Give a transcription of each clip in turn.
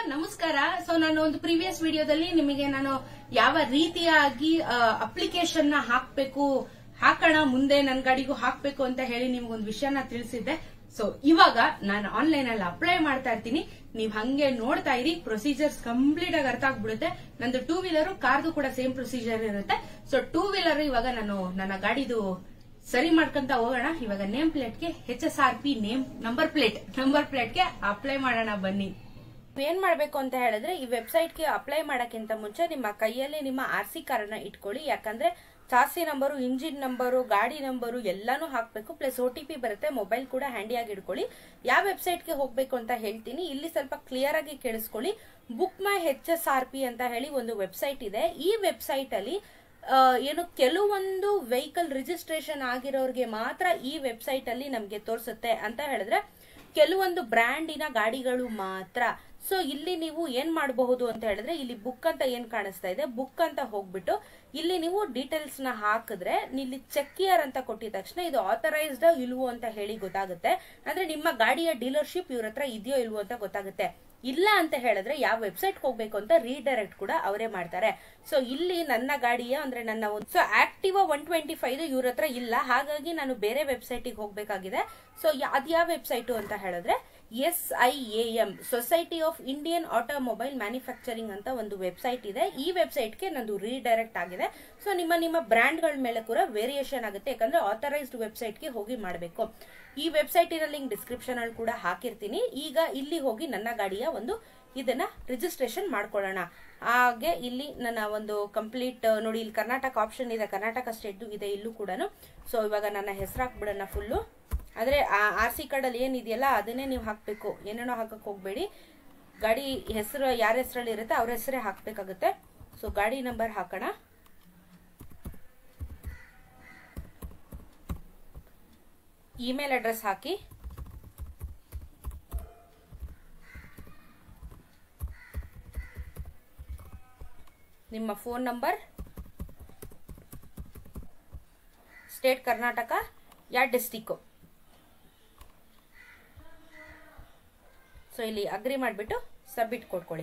ನಮಸ್ಕಾರ ಸೊ ನಾನು ಒಂದು ಪ್ರೀವಿಯಸ್ ವಿಡಿಯೋದಲ್ಲಿ ನಿಮಗೆ ನಾನು ಯಾವ ರೀತಿಯಾಗಿ ಅಪ್ಲಿಕೇಶನ್ ನ ಹಾಕ್ಬೇಕು ಹಾಕೋಣ ಮುಂದೆ ನನ್ನ ಗಾಡಿಗೂ ಹಾಕ್ಬೇಕು ಅಂತ ಹೇಳಿ ನಿಮ್ಗೊಂದು ವಿಷಯನ ತಿಳಿಸಿದ್ದೆ ಸೊ ಇವಾಗ ನಾನು ಆನ್ಲೈನ್ ಅಲ್ಲಿ ಅಪ್ಲೈ ಮಾಡ್ತಾ ಇರ್ತೀನಿ ನೀವ್ ಹಂಗೆ ನೋಡ್ತಾ ಇರಿ ಪ್ರೊಸೀಜರ್ಸ್ ಕಂಪ್ಲೀಟ್ ಆಗಿ ಅರ್ಥ ಆಗ್ಬಿಡುತ್ತೆ ನಂದು ಟೂ ವೀಲರ್ ಕಾರ್ದು ಕೂಡ ಸೇಮ್ ಪ್ರೊಸೀಜರ್ ಇರುತ್ತೆ ಸೊ ಟೂ ವೀಲರ್ ಇವಾಗ ನಾನು ನನ್ನ ಗಾಡಿದು ಸರಿ ಮಾಡ್ಕೊಂತ ಹೋಗೋಣ ಇವಾಗ ನೇಮ್ ಪ್ಲೇಟ್ಗೆ H S R P name number plate number ಪ್ಲೇಟ್ಗೆ ಅಪ್ಲೈ ಮಾಡೋಣ ಬನ್ನಿ ಏನ್ ಮಾಡ್ಬೇಕು ಅಂತ ಹೇಳಿದ್ರೆ ಈ ವೆಬ್ಸೈಟ್ಗೆ ಅಪ್ಲೈ ಮಾಡಕ್ಕಿಂತ ಮುಂಚೆ ನಿಮ್ಮ ಕೈಯಲ್ಲಿ ನಿಮ್ಮ ಆರ್ ಸಿ ಕಾರ್ಡ್ನ ಇಟ್ಕೊಳ್ಳಿ ಯಾಕಂದ್ರೆ ಚಾರ್ಸಿ ನಂಬರು ಇಂಜಿನ್ ನಂಬರು ಗಾಡಿ ನಂಬರು ಎಲ್ಲಾನು ಹಾಕ್ಬೇಕು ಪ್ಲಸ್ ಒ ಟಿ ಪಿ ಬರುತ್ತೆ ಮೊಬೈಲ್ ಕೂಡ ಹ್ಯಾಂಡಿಯಾಗಿ ಇಟ್ಕೊಳ್ಳಿ ಯಾವ ವೆಬ್ಸೈಟ್ಗೆ ಹೋಗ್ಬೇಕು ಅಂತ ಹೇಳ್ತೀನಿ ಇಲ್ಲಿ ಸ್ವಲ್ಪ ಕ್ಲಿಯರ್ ಆಗಿ ಕೇಳಿಸ್ಕೊಳ್ಳಿ book my H S R P ಅಂತ ಹೇಳಿ ಒಂದು ವೆಬ್ಸೈಟ್ ಇದೆ ಈ ವೆಬ್ಸೈಟ್ ಅಲ್ಲಿ ಆ, ಏನು ಕೆಲವೊಂದು ವೆಹಿಕಲ್ ರಿಜಿಸ್ಟ್ರೇಷನ್ ಆಗಿರೋರಿಗೆ ಮಾತ್ರ ಈ ವೆಬ್ಸೈಟ್ ಅಲ್ಲಿ ನಮ್ಗೆ ತೋರಿಸುತ್ತೆ ಅಂತ ಹೇಳಿದ್ರೆ ಕೆಲವೊಂದು ಬ್ರ್ಯಾಂಡಿನ ಗಾಡಿಗಳು ಮಾತ್ರ ಸೊ ಇಲ್ಲಿ ನೀವು ಏನ್ ಮಾಡಬಹುದು ಅಂತ ಹೇಳಿದ್ರೆ ಇಲ್ಲಿ ಬುಕ್ ಅಂತ ಏನ್ ಕಾಣಿಸ್ತಾ ಇದೆ ಬುಕ್ ಅಂತ ಹೋಗ್ಬಿಟ್ಟು ಇಲ್ಲಿ ನೀವು ಡೀಟೇಲ್ಸ್ ನ ಹಾಕಿದ್ರೆ ಇಲ್ಲಿ ಚೆಕ್ಕಿಯರ್ ಅಂತ ಕೊಟ್ಟಿದ ತಕ್ಷಣ ಇದು ಆಥರೈಸ್ಡ್ ಇಲ್ವೋ ಅಂತ ಹೇಳಿ ಗೊತ್ತಾಗುತ್ತೆ ಅಂದ್ರೆ ನಿಮ್ಮ ಗಾಡಿಯ ಡೀಲರ್ಶಿಪ್ ಇವ್ರ ಹತ್ರ ಇದೆಯೋ ಇಲ್ವೋ ಅಂತ ಗೊತ್ತಾಗುತ್ತೆ ಇಲ್ಲ ಅಂತ ಹೇಳಿದ್ರೆ ಯಾವ ವೆಬ್ಸೈಟ್ ಹೋಗ್ಬೇಕು ಅಂತ ರೀಡೈರೆಕ್ಟ್ ಕೂಡ ಅವರೇ ಮಾಡ್ತಾರೆ ಸೊ ಇಲ್ಲಿ ನನ್ನ ಗಾಡಿಯ ಅಂದ್ರೆ ನನ್ನ so Activa one twenty five ಇವ್ರ ಹತ್ರ ಇಲ್ಲ ಹಾಗಾಗಿ ನಾನು ಬೇರೆ ವೆಬ್ಸೈಟಿಗೆ ಹೋಗ್ಬೇಕಾಗಿದೆ ಸೊ ಅದ್ಯಾವ ವೆಬ್ಸೈಟ್ ಅಂತ ಹೇಳಿದ್ರೆ S I A M society of Indian automobile manufacturing ಅಂತ ಒಂದು ವೆಬ್ಸೈಟ್ ಇದೆ ಈ ವೆಬ್ಸೈಟ್ಗೆ ನಂದು ರೀಡೈರೆಕ್ಟ್ ಆಗಿದೆ ಸೊ ನಿಮ್ಮ ನಿಮ್ಮ ಬ್ರ್ಯಾಂಡ್ಗಳ ಮೇಲೆ ಕೂಡ ವೇರಿಯೇಷನ್ ಆಗುತ್ತೆ ಯಾಕಂದ್ರೆ ಆಥರೈಸ್ಡ್ ವೆಬ್ಸೈಟ್ಗೆ ಹೋಗಿ ಮಾಡಬೇಕು ಈ ವೆಬ್ಸೈಟ್ ಇರೋ ಲಿಂಕ್ ಡಿಸ್ಕ್ರಿಪ್ಷನ್ ಅಲ್ಲಿ ಕೂಡ ಹಾಕಿರ್ತೀನಿ ಈಗ ಇಲ್ಲಿ ಹೋಗಿ ನನ್ನ ಗಾಡಿಯ ಒಂದು ಇದನ್ನ ರಿಜಿಸ್ಟ್ರೇಷನ್ ಮಾಡ್ಕೊಳ್ಳೋಣ ಹಾಗೆ ಇಲ್ಲಿ ನನ್ನ ಒಂದು ಕಂಪ್ಲೀಟ್ ನೋಡಿ ಇಲ್ಲಿ ಕರ್ನಾಟಕ ಆಪ್ಷನ್ ಇದೆ ಕರ್ನಾಟಕ ಸ್ಟೇಟ್ ಇದೆ ಇಲ್ಲೂ ಕೂಡ ಸೊ ಇವಾಗ ನನ್ನ ಹೆಸರು ಹಾಕ್ಬಿಡೋಣ ಫುಲ್ಲು ಅಂದ್ರೆ ಆರ್ ಸಿ ಕಾರ್ಡ್ ಅಲ್ಲಿ ಏನಿದೆಯಲ್ಲ ಅದನ್ನೇ ನೀವು ಹಾಕ್ಬೇಕು ಏನೇನೋ ಹಾಕಕ್ ಹೋಗ್ಬೇಡಿ ಗಾಡಿ ಹೆಸರು ಯಾರ ಹೆಸರಲ್ಲಿ ಇರುತ್ತೆ ಅವ್ರ ಹೆಸರೇ ಹಾಕ್ಬೇಕಾಗುತ್ತೆ ಸೊ ಗಾಡಿ ನಂಬರ್ ಹಾಕೋಣ ಇಮೇಲ್ ಅಡ್ರೆಸ್ ಹಾಕಿ ನಿಮ್ಮ ಫೋನ್ ನಂಬರ್ ಸ್ಟೇಟ್ ಕರ್ನಾಟಕ ಯಾ ಡಿಸ್ಟಿಕ್ ಸೊ ಇಲ್ಲಿ ಅಗ್ರಿ ಮಾಡಿಬಿಟ್ಟು ಸಬ್ಮಿಟ್ ಕೊಡ್ಕೊಳ್ಳಿ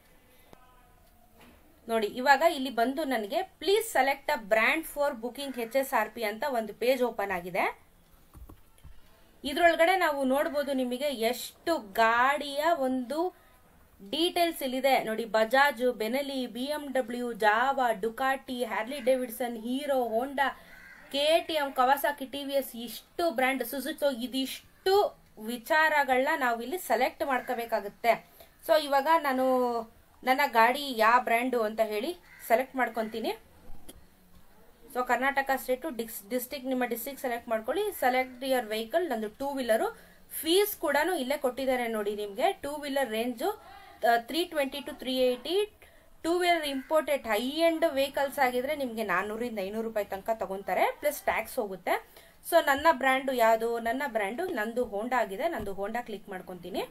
ನೋಡಿ ಇವಾಗ ಇಲ್ಲಿ ಬಂದು ನನಗೆ please select a brand for booking H S R P ಅಂತ ಒಂದು ಪೇಜ್ ಓಪನ್ ಆಗಿದೆ ಇದ್ರೊಳಗಡೆ ನಾವು ನೋಡ್ಬೋದು ನಿಮಗೆ ಎಷ್ಟು ಗಾಡಿಯ ಒಂದು ಡೀಟೇಲ್ಸ್ ಇಲ್ಲಿದೆ ನೋಡಿ Bajaj Benelli B M W Jawa Ducati Harley Davidson Hero Honda K T M Kawasaki TVS ಇಷ್ಟು ಬ್ರ್ಯಾಂಡ್ ಸುಜುಕೋ ಇದಿಷ್ಟು ವಿಚಾರಗಳನ್ನ ನಾವು ಇಲ್ಲಿ ಸೆಲೆಕ್ಟ್ ಮಾಡ್ಕೋಬೇಕಾಗುತ್ತೆ ಸೊ ಇವಾಗ ನಾನು ನನ್ನ ಗಾಡಿ ಯಾವ ಬ್ರ್ಯಾಂಡು ಅಂತ ಹೇಳಿ ಸೆಲೆಕ್ಟ್ ಮಾಡ್ಕೊತೀನಿ so Karnataka state dis district ನಿಮ್ಮ ಡಿಸ್ಟಿಕ್ ಸೆಲೆಕ್ಟ್ ಮಾಡ್ಕೊಳ್ಳಿ ಸೆಲೆಕ್ಟ್ ಯುವರ್ ವೆಹಿಕಲ್ ನಂದು ಟೂ ವೀಲರು ಫೀಸ್ ಕೂಡ ಇಲ್ಲೇ ಕೊಟ್ಟಿದ್ದಾರೆ ನೋಡಿ ನಿಮಗೆ two wheeler range three twenty to three eighty two wheeler imported high end vehicles ಆಗಿದ್ರೆ ನಿಮಗೆ ನಾನ್ನೂರಿಂದ ಐನೂರು ರೂಪಾಯಿ ತನಕ ತಗೊಂತಾರೆ ಪ್ಲಸ್ ಟ್ಯಾಕ್ಸ್ ಹೋಗುತ್ತೆ ಸೊ ನನ್ನ ಬ್ರ್ಯಾಂಡು ಯಾವುದು ನನ್ನ ಬ್ರ್ಯಾಂಡು ನಂದು ಹೋಂಡಾ ಆಗಿದೆ ನಂದು ಹೋಂಡಾ ಕ್ಲಿಕ್ ಮಾಡ್ಕೊತೀನಿ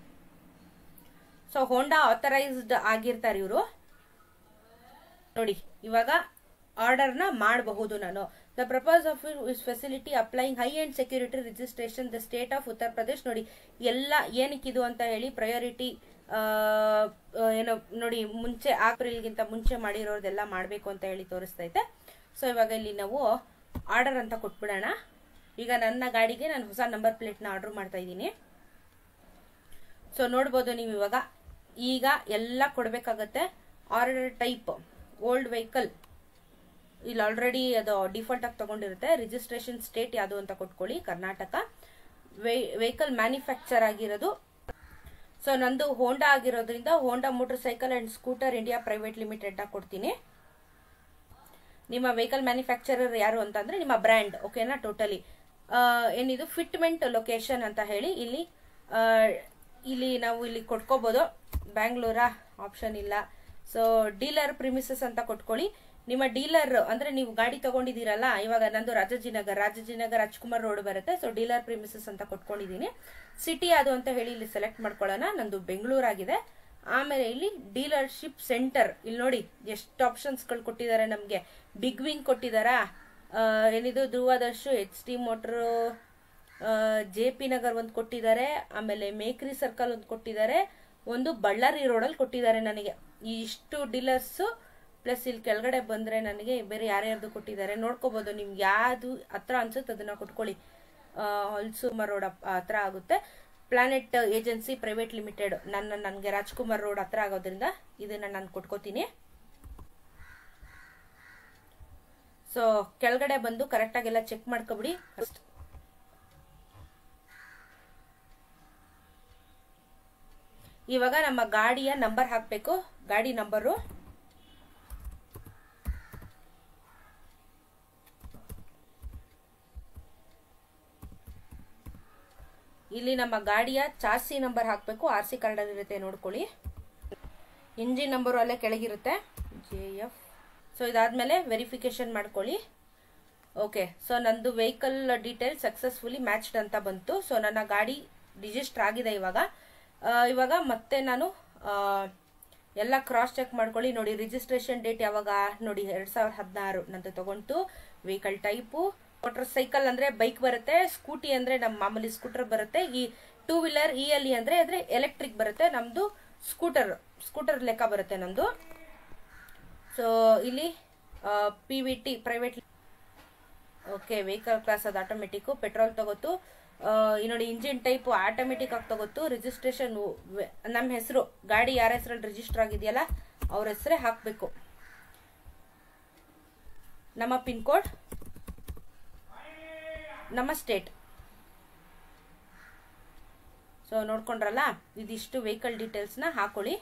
ಸೊ ಹೋಂಡಾ ಆಥರೈಸ್ಡ್ ಆಗಿರ್ತಾರೆ ಇವರು ನೋಡಿ ಇವಾಗ ಆರ್ಡರ್ನ ಮಾಡಬಹುದು ನಾನು the purpose of is facility applying high and security registration the state of Uttar Pradesh ನೋಡಿ ಎಲ್ಲ ಏನಕ್ಕಿದು ಅಂತ ಹೇಳಿ ಪ್ರಯಾರಿಟಿ ಏನೋ ನೋಡಿ ಮುಂಚೆ ಏಪ್ರಿಲ್ಗಿಂತ ಮುಂಚೆ ಮಾಡಿರೋದೆಲ್ಲ ಮಾಡಬೇಕು ಅಂತ ಹೇಳಿ ತೋರಿಸ್ತೈತೆ ಸೊ ಇವಾಗ ಇಲ್ಲಿ ನಾವು ಆರ್ಡರ್ ಅಂತ ಕೊಟ್ಬಿಡೋಣ ಈಗ ನನ್ನ ಗಾಡಿಗೆ ನಾನು ಹೊಸ ನಂಬರ್ ಪ್ಲೇಟ್ನ ಆರ್ಡರ್ ಮಾಡ್ತಾ ಇದ್ದೀನಿ ಸೊ ನೋಡ್ಬೋದು ನೀವು ಇವಾಗ ಈಗ ಎಲ್ಲ ಕೊಡಬೇಕಾಗತ್ತೆ ಆರ್ಡರ್ ಟೈಪ್ ಓಲ್ಡ್ ವೆಹಿಕಲ್ ಇಲ್ಲಿ ಆಲ್ರೆಡಿ ಅದು ಡಿಫಾಲ್ಟ್ ಆಗಿ ತಗೊಂಡಿರುತ್ತೆ ರಿಜಿಸ್ಟ್ರೇಷನ್ ಸ್ಟೇಟ್ ಯಾವುದು ಅಂತ ಕೊಟ್ಕೊಳ್ಳಿ ಕರ್ನಾಟಕ ವೆಹಿಕಲ್ ಮ್ಯಾನುಫ್ಯಾಕ್ಚರ್ ಆಗಿರೋದು ಸೊ ನಂದು ಹೋಂಡಾ ಆಗಿರೋದ್ರಿಂದ Honda motorcycle and scooter India private limited ನ ಕೊಡ್ತೀನಿ ನಿಮ್ಮ ವೆಹಿಕಲ್ ಮ್ಯಾನುಫ್ಯಾಕ್ಚರರ್ ಯಾರು ಅಂತಂದ್ರೆ ನಿಮ್ಮ ಬ್ರ್ಯಾಂಡ್ ಓಕೆನಾ ಟೋಟಲಿ ಏನಿದು ಫಿಟ್ಮೆಂಟ್ ಲೊಕೇಶನ್ ಅಂತ ಹೇಳಿ ಇಲ್ಲಿ ಆ, ಇಲ್ಲಿ ನಾವು ಇಲ್ಲಿ ಕೊಟ್ಕೋಬಹುದು ಬ್ಯಾಂಗ್ಳೂರಾ ಆಪ್ಷನ್ ಇಲ್ಲ ಸೊ ಡೀಲರ್ ಪ್ರಿಮಿಸಸ್ ಅಂತ ಕೊಟ್ಕೊಳ್ಳಿ ನಿಮ್ಮ ಡೀಲರ್ ಅಂದ್ರೆ ನೀವು ಗಾಡಿ ತಗೊಂಡಿದ್ದೀರಲ್ಲ ಇವಾಗ ನಂದು ರಾಜಾಜಿನಗರ್ ರಾಜಾಜಿನಗರ್ ರಾಜ್ಕುಮಾರ್ ರೋಡ್ ಬರುತ್ತೆ ಸೊ ಡೀಲರ್ ಪ್ರಿಮಿಸಸ್ ಅಂತ ಕೊಟ್ಕೊಂಡಿದ್ದೀನಿ ಸಿಟಿ ಅದು ಅಂತ ಹೇಳಿ ಇಲ್ಲಿ ಸೆಲೆಕ್ಟ್ ಮಾಡ್ಕೊಳ್ಳೋಣ ನಂದು ಬೆಂಗಳೂರಾಗಿದೆ ಆಮೇಲೆ ಇಲ್ಲಿ ಡೀಲರ್ಶಿಪ್ ಸೆಂಟರ್ ಇಲ್ಲಿ ನೋಡಿ ಎಷ್ಟು ಆಪ್ಷನ್ಸ್ಗಳು ಕೊಟ್ಟಿದ್ದಾರೆ ನಮಗೆ ಬಿಗ್ ವಿಂಗ್ ಕೊಟ್ಟಿದ್ದಾರಾ ಆ, ಏನಿದು Dhruvadarsh H T motor J P Nagar ಒಂದು ಕೊಟ್ಟಿದ್ದಾರೆ ಆಮೇಲೆ ಮೇಕ್ರಿ ಸರ್ಕಲ್ ಒಂದು ಕೊಟ್ಟಿದ್ದಾರೆ ಒಂದು ಬಳ್ಳಾರಿ ರೋಡಲ್ಲಿ ಕೊಟ್ಟಿದ್ದಾರೆ ನನಗೆ ಈ ಇಷ್ಟು ಡೀಲರ್ಸ್ ಪ್ಲಸ್ ಇಲ್ಲಿ ಕೆಳಗಡೆ ಬಂದ್ರೆ ನನಗೆ ಬೇರೆ ಯಾರ್ಯಾರ್ದು ಕೊಟ್ಟಿದ್ದಾರೆ ನೋಡ್ಕೋಬಹುದು ನಿಮ್ಗೆ ಯಾವ್ದು ಹತ್ರ ಅನ್ಸುತ್ತೆ ಅದನ್ನ ಕೊಟ್ಕೊಳ್ಳಿ ಹೊಲ್ಸುಮ ರೋಡ್ ಹತ್ರ ಆಗುತ್ತೆ ಪ್ಲಾನೆಟ್ ಏಜೆನ್ಸಿ ಪ್ರೈವೇಟ್ ಲಿಮಿಟೆಡ್ ನನ್ನ ನನಗೆ ರಾಜ್ಕುಮಾರ್ ರೋಡ್ ಹತ್ರ ಆಗೋದ್ರಿಂದ ಇದನ್ನ ನಾನು ಕೊಟ್ಕೋತೀನಿ ಸೊ ಕೆಳಗಡೆ ಬಂದು ಕರೆಕ್ಟ್ ಎಲ್ಲ ಚೆಕ್ ಮಾಡ್ಕೊಬಿಡಿ ಫಸ್ಟ್ ಇವಾಗ ನಮ್ಮ ಗಾಡಿಯ ನಂಬರ್ ಹಾಕ್ಬೇಕು ಗಾಡಿ ನಂಬರು ಇಲ್ಲಿ ನಮ್ಮ ಗಾಡಿಯ ಚಾಸಿ ನಂಬರ್ ಹಾಕ್ಬೇಕು ಆರ್ ಸಿ ಕಾರ್ಡ್ ಇರುತ್ತೆ ನೋಡ್ಕೊಳ್ಳಿ ಇಂಜಿನ್ ನಂಬರು ಅಲ್ಲೇ ಕೆಳಗಿರುತ್ತೆ ಜೆ ಎಫ್ ಸೊ ಇದಾದ್ಮೇಲೆ ವೆರಿಫಿಕೇಶನ್ ಮಾಡ್ಕೊಳ್ಳಿ ಓಕೆ ಸೊ ನಂದು ವೆಹಿಕಲ್ ಡೀಟೇಲ್ ಸಕ್ಸಸ್ಫುಲಿ ಮ್ಯಾಚ್ಡ್ ಅಂತ ಬಂತು ಸೊ ನನ್ನ ಗಾಡಿ ರಿಜಿಸ್ಟರ್ ಆಗಿದೆ ಇವಾಗ ಆ, ಇವಾಗ ಮತ್ತೆ ನಾನು ಆ, ಎಲ್ಲ ಕ್ರಾಸ್ ಚೆಕ್ ಮಾಡ್ಕೊಳ್ಳಿ ನೋಡಿ ರಿಜಿಸ್ಟ್ರೇಷನ್ ಡೇಟ್ ಯಾವಾಗ ನೋಡಿ ಎರಡ್ ಸಾವಿರದ ಹದಿನಾರು ನಂದು ತಗೊಂತು ವೆಹಿಕಲ್ ಟೈಪು ಮೋಟರ್ ಸೈಕಲ್ ಅಂದ್ರೆ ಬೈಕ್ ಬರುತ್ತೆ ಸ್ಕೂಟಿ ಅಂದ್ರೆ ನಮ್ಮ ಮಾಮೂಲಿ ಸ್ಕೂಟರ್ ಬರುತ್ತೆ ಈ two wheeler E L E ಅಂದ್ರೆ ಅಂದ್ರೆ ಎಲೆಕ್ಟ್ರಿಕ್ ಬರುತ್ತೆ ನಮ್ದು ಸ್ಕೂಟರ್ ಸ್ಕೂಟರ್ ಲೆಕ್ಕ ಬರುತ್ತೆ ನಮ್ದು ಸೊ ಇಲ್ಲಿ P V T private okay vehicle class ಅದು ಆಟೋಮೆಟಿಕ್ ಪೆಟ್ರೋಲ್ ತಗೋತು ಆ, ಈ ನೋಡಿ ಇಂಜಿನ್ ಟೈಪ್ ಆಟೋಮೆಟಿಕ್ ಆಗಿ ತಗೋತು ರಿಜಿಸ್ಟ್ರೇಷನ್ ನಮ್ಮ ಹೆಸರು ಗಾಡಿ ಯಾರ ಹೆಸರಲ್ಲಿ ರಿಜಿಸ್ಟರ್ ಆಗಿದೆಯಲ್ಲ ಅವ್ರ ಹೆಸರೇ ಹಾಕಬೇಕು ನಮ್ಮ ಪಿನ್ ಕೋಡ್ ನಮ್ಮ ಸ್ಟೇಟ್ ಸೊ ನೋಡ್ಕೊಂಡ್ರಲ್ಲ ಇದಿಷ್ಟು ವೆಹಿಕಲ್ ಡೀಟೇಲ್ಸ್ನ ಹಾಕೊಳ್ಳಿ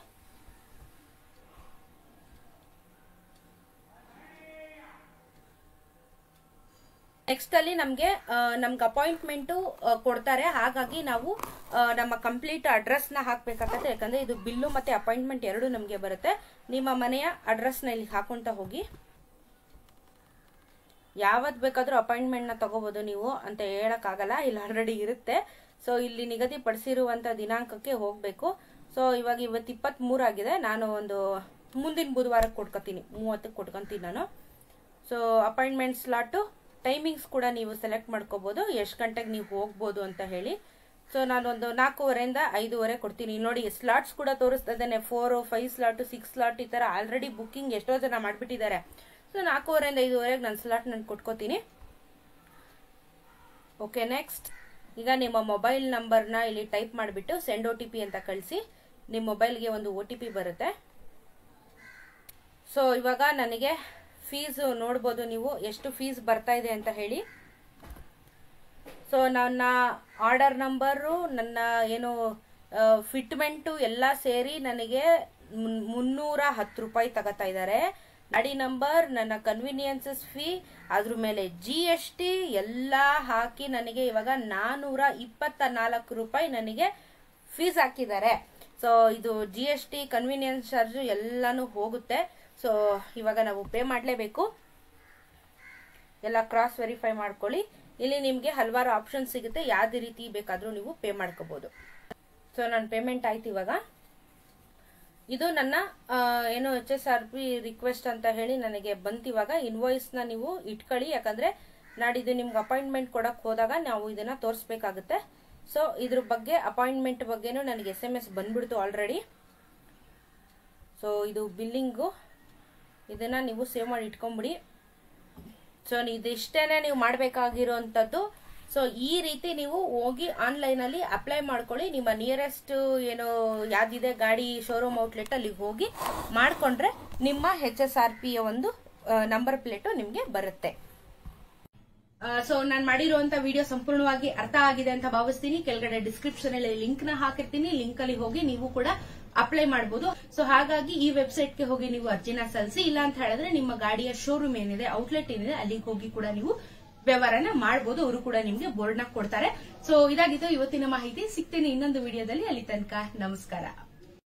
ನೆಕ್ಸ್ಟ್ ಅಲ್ಲಿ ನಮ್ಗೆ ಆ, ನಮ್ಗೆ ಅಪಾಯಿಂಟ್ಮೆಂಟ್ ಕೊಡ್ತಾರೆ ಹಾಗಾಗಿ ನಾವು ಆ, ನಮ್ಮ ಕಂಪ್ಲೀಟ್ ಅಡ್ರೆಸ್ ನ ಹಾಕ್ಬೇಕಾಗತ್ತೆ ಯಾಕಂದ್ರೆ ಇದು ಬಿಲ್ಲು ಮತ್ತೆ ಅಪಾಯಿಂಟ್ಮೆಂಟ್ ಎರಡು ನಮ್ಗೆ ಬರುತ್ತೆ ನಿಮ್ಮ ಮನೆಯ ಅಡ್ರೆಸ್ ನ ಇಲ್ಲಿ ಹಾಕೊಂತ ಹೋಗಿ ಯಾವತ್ ಬೇಕಾದ್ರೂ ಅಪಾಯಿಂಟ್ಮೆಂಟ್ ನ ತಗೋಬಹುದು ನೀವು ಅಂತ ಹೇಳಕ್ ಆಗಲ್ಲ ಇಲ್ಲಿ ಆಲ್ರೆಡಿ ಇರುತ್ತೆ ಸೊ ಇಲ್ಲಿ ನಿಗದಿಪಡಿಸಿರುವಂತ ದಿನಾಂಕಕ್ಕೆ ಹೋಗ್ಬೇಕು ಸೊ ಇವಾಗ ಇವತ್ತು ಇಪ್ಪತ್ತ್ ಆಗಿದೆ ನಾನು ಒಂದು ಮುಂದಿನ ಬುಧವಾರಕ್ಕೆ ಕೊಟ್ಕೋತೀನಿ ಮೂವತ್ತಕ್ಕೆ ಕೊಟ್ಕೊಂತೀನಿ ನಾನು ಸೊ ಅಪಾಯಿಂಟ್ಮೆಂಟ್ ಸ್ಲಾಟು ಟೈಮಿಂಗ್ಸ್ ಕೂಡ ನೀವು ಸೆಲೆಕ್ಟ್ ಮಾಡ್ಕೋಬಹುದು ಎಷ್ಟು ಗಂಟೆಗೆ ನೀವು ಹೋಗ್ಬೋದು ಅಂತ ಹೇಳಿ ಸೊ ನಾನೊಂದು ನಾಲ್ಕೂವರೆಯಿಂದ ಐದೂವರೆ ಕೊಡ್ತೀನಿ ನೋಡಿ ಸ್ಲಾಟ್ಸ್ ಕೂಡ ತೋರಿಸ್ತಾ ಇದ್ದೇನೆ four five slot six slot ಈ ತರ ಆಲ್ರೆಡಿ ಬುಕ್ಕಿಂಗ್ ಎಷ್ಟೋ ಜನ ಮಾಡ್ಬಿಟ್ಟಿದ್ದಾರೆ ಸೊ ನಾಲ್ಕೂವರೆಯಿಂದ ಐದೂವರೆಗೆ ನಾನು ಸ್ಲಾಟ್ ನಾನು ಕೊಟ್ಕೋತೀನಿ ಓಕೆ ನೆಕ್ಸ್ಟ್ ಈಗ ನಿಮ್ಮ ಮೊಬೈಲ್ ನಂಬರ್ನ ಇಲ್ಲಿ ಟೈಪ್ ಮಾಡಿಬಿಟ್ಟು ಸೆಂಡ್ ಒ ಟಿ ಪಿ ಅಂತ ಕಳಿಸಿ ನಿಮ್ಮ ಮೊಬೈಲ್ಗೆ ಒಂದು ಒ ಟಿ ಪಿ ಬರುತ್ತೆ ಸೊ ಇವಾಗ ನನಗೆ ಫೀಸ್ ನೋಡ್ಬೋದು ನೀವು ಎಷ್ಟು ಫೀಸ್ ಬರ್ತಾ ಇದೆ ಅಂತ ಹೇಳಿ ಸೊ ನನ್ನ ಆರ್ಡರ್ ನಂಬರು ನನ್ನ ಏನು ಫಿಟ್ಮೆಂಟು ಎಲ್ಲ ಸೇರಿ ನನಗೆ ಮುನ್- ಮುನ್ನೂರ ಹತ್ತು ರೂಪಾಯಿ ತಗೋತಾ ಇದ್ದಾರೆ ಗಾಡಿ ನಂಬರ್ ನನ್ನ ಕನ್ವಿನಿಯನ್ಸಸ್ ಫೀ ಅದ್ರ ಮೇಲೆ ಜಿ ಎಸ್ ಟಿ ಎಲ್ಲ ಹಾಕಿ ನನಗೆ ಇವಾಗ ನಾನೂರ ಇಪ್ಪತ್ತ ನಾಲ್ಕು ರೂಪಾಯಿ ನನಗೆ ಫೀಸ್ ಹಾಕಿದ್ದಾರೆ ಸೊ ಇದು G S T convenience charge ಎಲ್ಲಾನು ಹೋಗುತ್ತೆ ಸೊ ಇವಾಗ ನಾವು ಪೇ ಮಾಡಲೇಬೇಕು ಎಲ್ಲ ಕ್ರಾಸ್ ವೆರಿಫೈ ಮಾಡ್ಕೊಳ್ಳಿ ಇಲ್ಲಿ ನಿಮಗೆ ಹಲವಾರು ಆಪ್ಷನ್ ಸಿಗುತ್ತೆ ಯಾವ್ದು ರೀತಿ ಬೇಕಾದ್ರೂ ನೀವು ಪೇ ಮಾಡ್ಕೋಬಹುದು ಸೊ ನನ್ನ ಪೇಮೆಂಟ್ ಆಯ್ತು ಇವಾಗ ಇದು ನನ್ನ ಆ, ಏನು H S R P request ಅಂತ ಹೇಳಿ ನನಗೆ ಬಂತು ಇವಾಗ ಇನ್ವಾಯ್ಸ್ ನ ನೀವು ಇಟ್ಕೊಳ್ಳಿ ಯಾಕಂದ್ರೆ ನಾಡಿದ್ದು ನಿಮ್ಗೆ ಅಪಾಯಿಂಟ್ಮೆಂಟ್ ಕೊಡಕ್ ಹೋದಾಗ ನಾವು ಇದನ್ನ ತೋರಿಸ್ಬೇಕಾಗುತ್ತೆ ಸೊ ಇದ್ರ ಬಗ್ಗೆ ಅಪಾಯಿಂಟ್ಮೆಂಟ್ ಬಗ್ಗೆನೂ ನನಗೆ ಎಸ್ ಎಂ ಎಸ್ ಬಂದ್ಬಿಡ್ತು ಆಲ್ರೆಡಿ ಸೊ ಇದು ಬಿಲ್ಲಿಂಗು ಇದನ್ನ ನೀವು ಸೇವ್ ಮಾಡಿ ಇಟ್ಕೊಂಬಿಡಿ ಸೊ ಇದಿಷ್ಟೇನೆ ನೀವು ಮಾಡಬೇಕಾಗಿರುವಂಥದ್ದು ಸೊ ಈ ರೀತಿ ನೀವು ಹೋಗಿ ಆನ್ಲೈನ್ ಅಲ್ಲಿ ಅಪ್ಲೈ ಮಾಡ್ಕೊಳ್ಳಿ ನಿಮ್ಮ ನಿಯರೆಸ್ಟ್ ಏನು ಯಾವ್ದಿದೆ ಗಾಡಿ ಶೋರೂಮ್ ಔಟ್ಲೆಟ್ ಅಲ್ಲಿ ಹೋಗಿ ಮಾಡ್ಕೊಂಡ್ರೆ ನಿಮ್ಮ ಹೆಚ್ ಎಸ್ ಆರ್ ಪಿ ಒಂದು ನಂಬರ್ ಪ್ಲೇಟು ನಿಮ್ಗೆ ಬರುತ್ತೆ ಸೊ ನಾನು ಮಾಡಿರುವಂತ ವಿಡಿಯೋ ಸಂಪೂರ್ಣವಾಗಿ ಅರ್ಥ ಆಗಿದೆ ಅಂತ ಭಾವಿಸ್ತೀನಿ ಕೆಳಗಡೆ ಡಿಸ್ಕ್ರಿಪ್ಷನ್ ಅಲ್ಲಿ ಲಿಂಕ್ ನ ಹಾಕಿರ್ತೀನಿ ಲಿಂಕ್ ಅಲ್ಲಿ ಹೋಗಿ ನೀವು ಕೂಡ ಅಪ್ಲೈ ಮಾಡಬಹುದು ಸೊ ಹಾಗಾಗಿ ಈ ವೆಬ್ಸೈಟ್ ಗೆ ಹೋಗಿ ನೀವು ಅರ್ಜಿನ ಸಲ್ಲಿಸಿ ಇಲ್ಲ ಅಂತ ಹೇಳಿದ್ರೆ ನಿಮ್ಮ ಗಾಡಿಯ ಶೋರೂಮ್ ಏನಿದೆ ಔಟ್ಲೆಟ್ ಏನಿದೆ ಅಲ್ಲಿಗೆ ಹೋಗಿ ಕೂಡ ನೀವು ವ್ಯವಹಾರನ ಮಾಡಬಹುದು ಅವರು ಕೂಡ ನಿಮ್ಗೆ ಬೋರ್ಡ್ ನ ಕೊಡ್ತಾರೆ ಸೊ ಇದಾಗಿತ್ತು ಇವತ್ತಿನ ಮಾಹಿತಿ ಸಿಗ್ತೇನೆ ಇನ್ನೊಂದು ವಿಡಿಯೋದಲ್ಲಿ ಅಲ್ಲಿ ತನಕ ನಮಸ್ಕಾರ